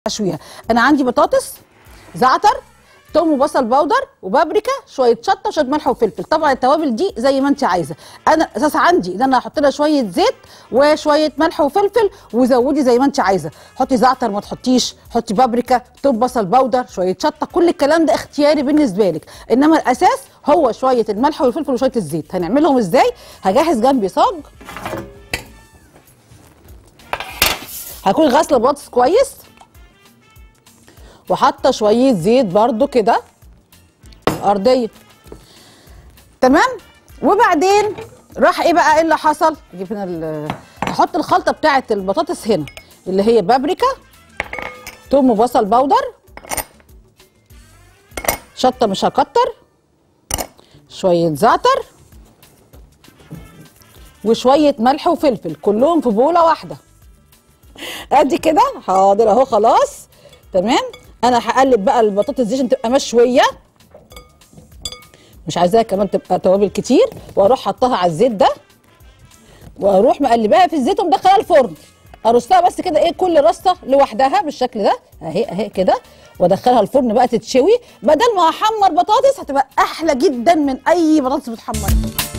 اشويها انا عندي بطاطس زعتر توم وبصل باودر وبابريكا شويه شطه وشويه ملح وفلفل طبعا التوابل دي زي ما انت عايزه انا اساس عندي ان انا هحط لها شويه زيت وشويه ملح وفلفل وزودي زي ما انت عايزه حطي زعتر ما تحطيش حطي بابريكا توم بصل باودر شويه شطه كل الكلام ده اختياري بالنسبه لك انما الاساس هو شويه الملح والفلفل وشويه الزيت هنعملهم ازاي هجهز جنبي صاج هكون غاسله البطاطس كويس وحاطه شويه زيت برده كده ارضيه تمام وبعدين راح ايه بقى ايه اللي حصل اجيب هنا ال- هحط الخلطه بتاعه البطاطس هنا اللي هي بابريكا توم وبصل باودر شطه مش هكتر شويه زعتر وشويه ملح وفلفل كلهم في بوله واحده ادي كده حاضر اهو خلاص تمام انا هقلب بقى البطاطس دي عشان تبقى مشويه مش عايزاها كمان تبقى توابل كتير واروح حطها على الزيت ده واروح مقلباها في الزيت ومدخلها الفرن ارصها بس كده ايه كل رصه لوحدها بالشكل ده اهي اهي كده وادخلها الفرن بقى تتشوي بدل ما احمر بطاطس هتبقى احلى جدا من اي بطاطس بتحمر